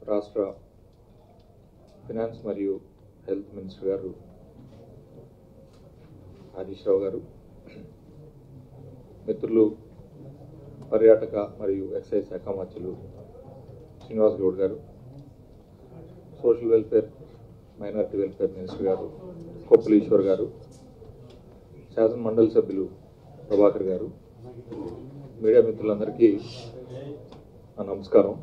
రాష్ట్ర ఫినాన్స్ మరియు health minister గారు హరీష్ రావు గారు మిత్రులు పర్యాటక మరియు ఎక్సైజ్ శాఖ మంత్రులు Srinivas Goud garu social welfare minority welfare minister garu Koppula Eshwar గారు శాసన మండలి సభ్యులు ప్రభాకర్ గారు మీడియా మిత్రులందరికీ నా నమస్కారం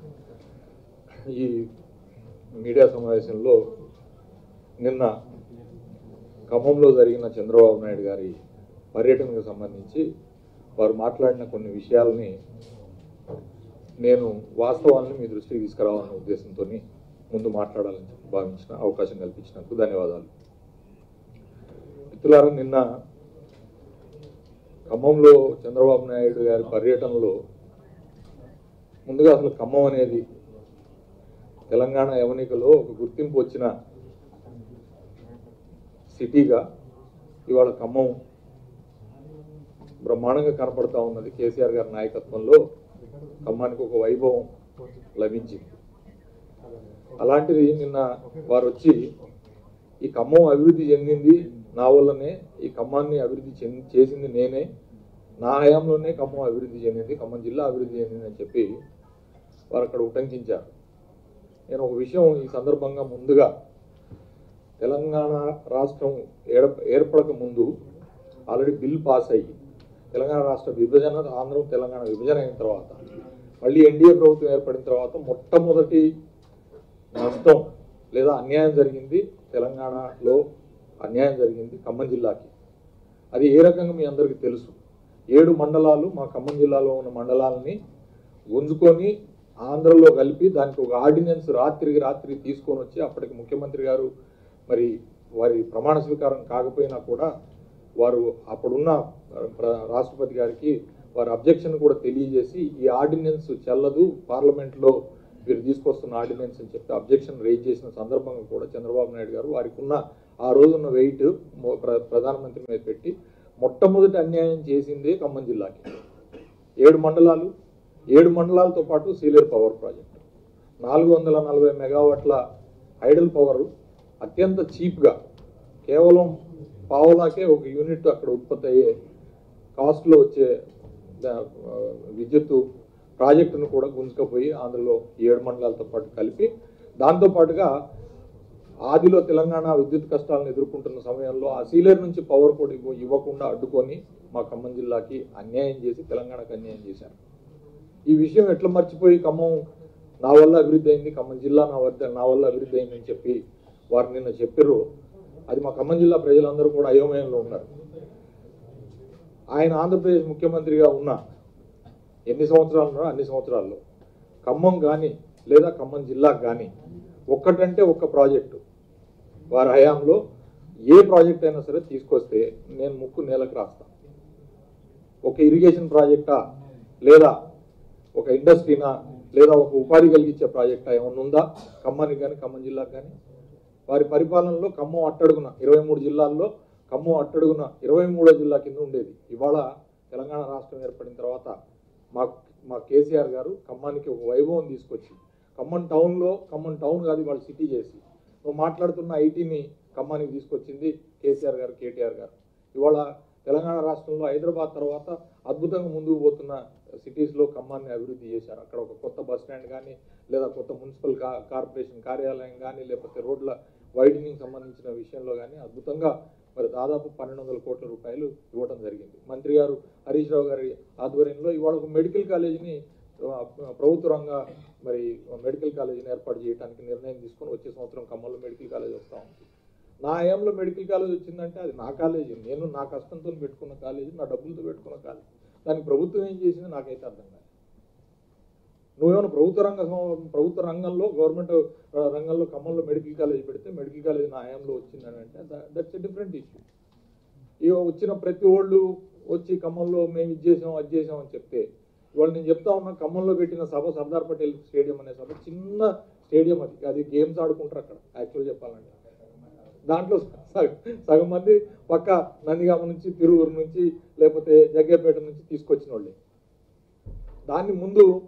ఈ మీడియా సమావేశంలో నిన్న ఖమ్మంలో జరిగిన చంద్రబాబు నాయుడు గారి పర్యటనకు సంబంధించి వారు మాట్లాడిన కొన్ని విషయాలని నేను వాస్తవాలను మీ దృష్టికి తీసుకురావాలనే ఉద్దేశంతో ముందు మాట్లాడాలని చెప్పి భావించిన అవకాశం కల్పించినందుకు ధన్యవాదాలు మిత్రులారా నిన్న ఖమ్మంలో చంద్రబాబు నాయుడు గారి పర్యటనలో ముందుగా అసలు ఖమ్మం అనేది తెలంగాణ యవనికలో ఒక గుర్తింపు వచ్చిన సిటీగా ఇవాళ ఖమ్మం బ్రహ్మాండంగా కనపడతా ఉన్నది కేసీఆర్ గారి నాయకత్వంలో ఖమ్మానికి ఒక వైభవం లభించింది అలాంటిది నిన్న వారు వచ్చి ఈ ఖమ్మం అభివృద్ధి చెందింది నా వల్లనే ఈ ఖమ్మాన్ని అభివృద్ధి చెంది చేసింది నేనే నా హయాంలోనే ఖమ్మం అభివృద్ధి చెందింది ఖమ్మం జిల్లా అభివృద్ధి చెందింది అని చెప్పి వారు అక్కడ ఉటంకించారు నేను ఒక విషయం ఈ సందర్భంగా ముందుగా తెలంగాణ రాష్ట్రం ఏడ ఏర్పడక ముందు ఆల్రెడీ బిల్ పాస్ అయ్యి తెలంగాణ రాష్ట్ర విభజన ఆంధ్రం తెలంగాణ విభజన అయిన తర్వాత మళ్ళీ ఎన్డీఏ ప్రభుత్వం ఏర్పడిన తర్వాత మొట్టమొదటి నష్టం లేదా అన్యాయం జరిగింది తెలంగాణలో అన్యాయం జరిగింది ఖమ్మం జిల్లాకి అది ఏ రకంగా మీ అందరికీ తెలుసు ఏడు మండలాలు మా ఖమ్మం జిల్లాలో ఉన్న మండలాలని గుంజుకొని ఆంధ్రలో కలిపి దానికి ఒక ఆర్డినెన్స్ రాత్రికి రాత్రి తీసుకొని వచ్చి అప్పటికి ముఖ్యమంత్రి గారు మరి వారి ప్రమాణ స్వీకారం కాకపోయినా కూడా వారు అప్పుడున్న ప్ర- రాష్ట్రపతి గారికి వారి అబ్జెక్షన్ కూడా తెలియజేసి ఈ ఆర్డినెన్స్ చెల్లదు పార్లమెంట్లో వీరు తీసుకొస్తున్న ఆర్డినెన్స్ అని చెప్పి అబ్జెక్షన్ రేజ్ చేసిన సందర్భంగా కూడా చంద్రబాబు నాయుడు గారు వారికి ఉన్న ఆ రోజున్న వెయిట్ మొ- ప్ర- ప్రధానమంత్రి మీద పెట్టి మొట్టమొదటి అన్యాయం చేసిందే ఖమ్మం జిల్లాకి ఏడు మండలాలు ఏడు మండలాలతో పాటు సీలేరు పవర్ ప్రాజెక్ట్ నాలుగు వందల నలభై మెగావాట్ల ఐడల్ పవర్ అత్యంత చీప్గా కేవలం పావులాకే ఒక యూనిట్ అక్కడ ఉత్పత్తి అయ్యే కాస్ట్లో వచ్చే ద- ఆ, విద్యుత్తు ప్రాజెక్టును కూడా గుంజుకపోయి అందులో ఏడు మండలాలతో పాటు కలిపి దాంతో పాటుగా ఆదిలో తెలంగాణ విద్యుత్ కష్టాలను ఎదుర్కొంటున్న సమయంలో ఆ సీలేరు నుంచి పవర్ కూడా ఇవ్వ- ఇవ్వకుండా అడ్డుకొని మా ఖమ్మం జిల్లాకి అన్యాయం చేసి తెలంగాణకు అన్యాయం చేశారు ఈ విషయం ఎట్లా మర్చిపోయి ఖమ్మం నా వల్ల అభివృద్ధి అయింది ఖమ్మం జిల్లా నా వద్ద నా వల్ల అభివృద్ధి అయిందని చెప్పి వారు నిన్న చెప్పారు అది మా ఖమ్మం జిల్లా ప్రజలందరూ కూడా అయోమయంలో ఉన్నారు ఆయన ఆంధ్రప్రదేశ్ ముఖ్యమంత్రిగా ఉన్న ఎన్ని సంవత్సరాలు ఉన్నారో అన్ని సంవత్సరాల్లో ఖమ్మం కానీ లేదా ఖమ్మం జిల్లాకు కానీ ఒక్కటంటే ఒక్క ప్రాజెక్టు వారి హయాంలో ఏ ప్రాజెక్ట్ అయినా సరే తీసుకొస్తే నేను ముక్కు నేలకు రాస్తాను ఒక ఇరిగేషన్ ప్రాజెక్టా లేదా ఒక ఇండస్ట్రీనా లేదా ఒక ఉపాధి కలిగించే ప్రాజెక్టా ఏమన్నా ఉందా ఖమ్మానికి కానీ ఖమ్మం జిల్లాకు కానీ వారి పరిపాలనలో ఖమ్మం అట్టడుగున ఇరవై మూడు జిల్లాల్లో ఖమ్మం అట్టడుగున ఇరవై మూడో జిల్లా కింద ఉండేది ఇవాళ తెలంగాణ రాష్ట్రం ఏర్పడిన తర్వాత మా మా కేసీఆర్ గారు ఖమ్మానికి ఒక వైభవం తీసుకొచ్చి ఖమ్మం టౌన్లో ఖమ్మం టౌన్ కాదు ఇవాళ సిటీ చేసి నువ్వు మాట్లాడుతున్న ఐటీని ఖమ్మానికి తీసుకొచ్చింది కేసీఆర్ గారు కేటీఆర్ గారు ఇవాళ తెలంగాణ రాష్ట్రంలో హైదరాబాద్ తర్వాత అద్భుతంగా ముందుకు పోతున్న సిటీస్లో ఖమ్మాన్ని అభివృద్ధి చేశారు అక్కడ ఒక కొత్త బస్ స్టాండ్ కానీ లేదా కొత్త మున్సిపల్ కా కార్పొరేషన్ కార్యాలయం కానీ లేకపోతే రోడ్ల వైడనింగ్ సంబంధించిన విషయంలో కానీ అద్భుతంగా మరి దాదాపు పన్నెండు వందల కోట్ల రూపాయలు ఇవ్వడం జరిగింది మంత్రి గారు హరీష్ రావు గారి ఆధ్వర్యంలో ఇవాళ ఒక మెడికల్ కాలేజీని ఆ, ప్రభుత్వ రంగ మరి మెడికల్ కాలేజీని ఏర్పాటు చేయడానికి నిర్ణయం తీసుకొని వచ్చే సంవత్సరం ఖమ్మంలో మెడికల్ కాలేజ్ వస్తూ ఉంది నా హయాంలో మెడికల్ కాలేజ్ వచ్చిందంటే అది నా కాలేజీ నేను నా కష్టంతో పెట్టుకున్న కాలేజీ నా డబ్బులతో పెట్టుకున్న కాలేజీ దానికి ప్రభుత్వం ఏం చేసింది నాకైతే అర్థం కాదు నువ్వేమైనా ప్రభుత్వ రంగ సం- ప్రభుత్వ రంగంలో గవర్నమెంట్ ఆ, రంగంలో ఖమ్మంలో మెడికల్ కాలేజ్ పెడితే మెడికల్ కాలేజ్ నా హయాంలో వచ్చిందని అంటే దట్స్ ఎ డిఫరెంట్ ఇష్యూ ఇక వచ్చిన ప్రతి వాళ్ళు వచ్చి ఖమ్మంలో మేము ఇది చేసాం అది చేసాం అని చెప్తే ఇవాళ నేను చెప్తా ఉన్నా ఖమ్మంలో పెట్టిన సభ సర్దార్ పటేల్ స్టేడియం అనే సభ చిన్న స్టేడియం అది అది గేమ్స్ ఆడుకుంటారు అక్కడ యాక్చువల్ చెప్పాలంటే దాంట్లో సగ- సగం మంది పక్క నందిగామ నుంచి తిరువురు నుంచి లేకపోతే జగ్గేపేట నుంచి తీసుకొచ్చిన వాళ్ళే దాన్ని ముందు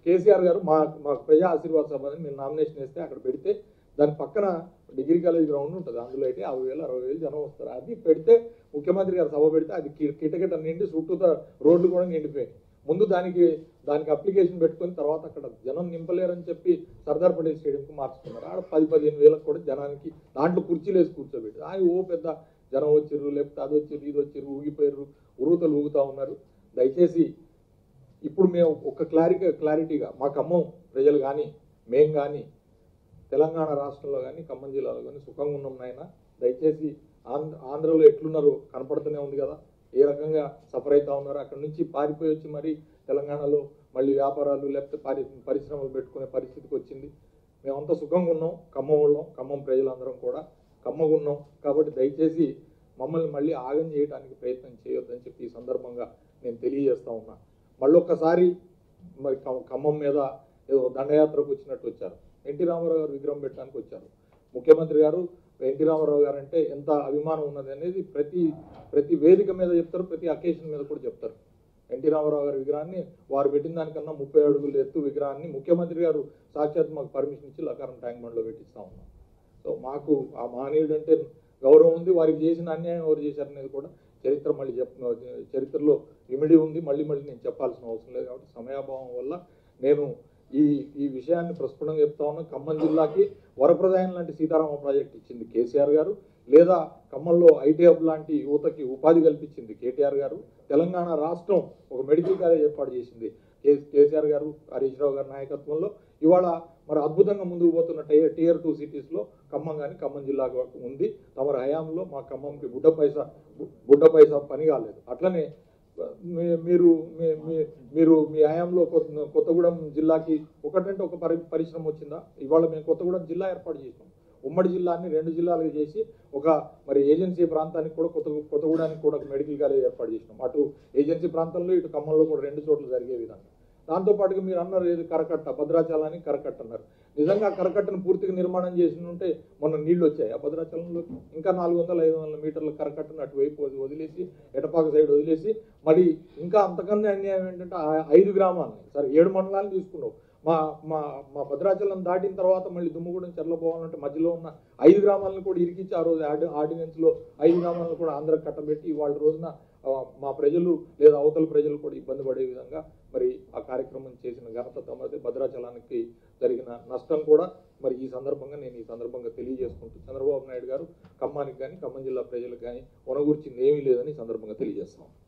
కేసీఆర్ గారు మా మా ప్రజా ఆశీర్వాద సభ అని మేము నామినేషన్ వేస్తే అక్కడ పెడితే దాని పక్కన డిగ్రీ కాలేజ్ గ్రౌండ్ ఉంటుంది అందులో అయితే యాభై వేలు అరవై వేలు జనం వస్తారు అది పెడితే ముఖ్యమంత్రి గారు సభ పెడితే అది కి- కిటకిట నిండి చుట్టూతా రోడ్లు కూడా నిండిపోయాయి ముందు దానికి దానికి అప్లికేషన్ పెట్టుకొని తర్వాత అక్కడ జనం నింపలేరని చెప్పి సర్దార్ పటేల్ స్టేడియంకి మార్చుకున్నారు ఆడ పది పదిహేను వేలకు కూడా జనానికి దాంట్లో కుర్చీలు వేసి కూర్చోబెట్టి ఆయన ఓ పెద్ద జనం వచ్చిర్రు లేకపోతే అది వచ్చిర్రు ఇది వచ్చిర్రు ఊగిపోయారు ఉరుతలు ఊగుతా ఉన్నారు దయచేసి ఇప్పుడు మేము ఒక క్లారిటీ క్లారిటీగా మా ఖమ్మం ప్రజలు కానీ మేం కానీ తెలంగాణ రాష్ట్రంలో కానీ ఖమ్మం జిల్లాలో కానీ సుఖంగా ఉన్నాం నాయన దయచేసి ఆంధ్ర ఆంధ్రలో ఎట్లున్నారో కనపడుతూనే ఉంది కదా ఏ రకంగా సఫర్ అవుతా ఉన్నారు అక్కడ నుంచి పారిపోయి వచ్చి మరి తెలంగాణలో మళ్ళీ వ్యాపారాలు లేకపోతే పరి పరిశ్రమలు పెట్టుకునే పరిస్థితికి వచ్చింది మేమంతా సుఖంగా ఉన్నాం ఖమ్మం వాళ్ళం ఖమ్మం ప్రజలందరం కూడా ఖమ్మగా ఉన్నాం కాబట్టి దయచేసి మమ్మల్ని మళ్ళీ ఆగం చేయడానికి ప్రయత్నం చేయొద్దని చెప్పి ఈ సందర్భంగా నేను తెలియజేస్తా ఉన్నా మళ్ళీ ఒక్కసారి మరి ఖ- ఖమ్మం మీద ఏదో దండయాత్రకు వచ్చినట్టు వచ్చారు ఎన్టీ రామారావు గారు విగ్రహం పెట్టడానికి వచ్చారు ముఖ్యమంత్రి గారు ఎన్టీ రామారావు గారు అంటే ఎంత అభిమానం ఉన్నది అనేది ప్రతి ప్రతి వేదిక మీద చెప్తారు ప్రతి అకేషన్ మీద కూడా చెప్తారు ఎన్టీ రామారావు గారి విగ్రహాన్ని వారు పెట్టిన దానికన్నా ముప్పై అడుగులు ఎత్తు విగ్రహాన్ని ముఖ్యమంత్రి గారు సాక్షాత్ మాకు పర్మిషన్ ఇచ్చి లకారం ట్యాంక్ బండ్లో పెట్టిస్తా ఉన్నాం సో మాకు ఆ మహనీయుడు అంటే గౌరవం ఉంది వారికి చేసిన అన్యాయం ఎవరు చేశారనేది కూడా చరిత్ర మళ్ళీ చెప్ చరిత్రలో ఇమిడి ఉంది మళ్ళీ మళ్ళీ నేను చెప్పాల్సిన అవసరం లేదు కాబట్టి సమయాభావం వల్ల నేను ఈ ఈ విషయాన్ని ప్రస్ఫుటంగా చెప్తా ఉన్నా ఖమ్మం జిల్లాకి వరప్రదాయం లాంటి సీతారామ ప్రాజెక్ట్ ఇచ్చింది కేసీఆర్ గారు లేదా ఖమ్మంలో ఐటీ హబ్ లాంటి యువతకి ఉపాధి కల్పించింది కేటీఆర్ గారు తెలంగాణ రాష్ట్రం ఒక మెడికల్ కాలేజ్ ఏర్పాటు చేసింది కే- కేసీఆర్ గారు హరీష్ రావు గారి నాయకత్వంలో ఇవాళ మరి అద్భుతంగా ముందుకు పోతున్న టైర్ టియర్ టూ సిటీస్లో ఖమ్మం కానీ ఖమ్మం జిల్లా ఉంది తమరి హయాంలో మా ఖమ్మంకి బుడ్డ పైసా బు- బుడ్డ పైసా పని కాలేదు అట్లనే మీ- మీరు మీ- మీ- మీరు మీ హయాంలో కొత్త- కొత్తగూడెం జిల్లాకి ఒకటంటే ఒక పరి పరిశ్రమ వచ్చిందా ఇవాళ మేము కొత్తగూడెం జిల్లా ఏర్పాటు చేసినాం ఉమ్మడి జిల్లాని రెండు జిల్లాలుగా చేసి ఒక మరి ఏజెన్సీ ప్రాంతానికి కూడా కొత్త కొత్తగూడానికి కూడా ఒక మెడికల్ కాలేజ్ ఏర్పాటు చేసినాం అటు ఏజెన్సీ ప్రాంతంలో ఇటు ఖమ్మంలో కూడా రెండు చోట్ల జరిగే విధంగా దాంతో పాటుగా మీరు అన్నారు ఏది కరకట్ట భద్రాచలాన్ని కరకట్ట అన్నారు నిజంగా ఆ కరకట్టను పూర్తిగా నిర్మాణం చేసి ఉంటే మొన్న నీళ్లు వచ్చాయి ఆ భద్రాచలంలో ఇంకా నాలుగు వందల ఐదు వందల మీటర్ల కరకట్టను అటువైపు వది- వదిలేసి ఎటపాక సైడ్ వదిలేసి మరి ఇంకా అంతకన్నా అన్యాయం ఏంటంటే ఆ ఐదు గ్రామాలని సరే ఏడు మండలాలు తీసుకున్నావు మా మా మా భద్రాచలం దాటిన తర్వాత మళ్ళీ దుమ్ముగూడెం చెర్లపోవాలంటే మధ్యలో ఉన్న ఐదు గ్రామాలను కూడా ఇరికించి ఆ రోజు ఆర్డి ఆర్డినెన్స్లో ఐదు గ్రామాలను కూడా ఆంధ్ర కట్టబెట్టి వాళ్ళ రోజున ఆ, మా ప్రజలు లేదా అవతల ప్రజలు కూడా ఇబ్బంది పడే విధంగా మరి ఆ కార్యక్రమం చేసిన ఘనత తమది భద్రాచలానికి జరిగిన నష్టం కూడా మరి ఈ సందర్భంగా నేను ఈ సందర్భంగా తెలియజేసుకుంటూ చంద్రబాబు నాయుడు గారు ఖమ్మానికి కానీ ఖమ్మం జిల్లా ప్రజలకు కానీ ఒనగూర్చింది ఏమీ లేదని ఈ సందర్భంగా తెలియజేస్తాం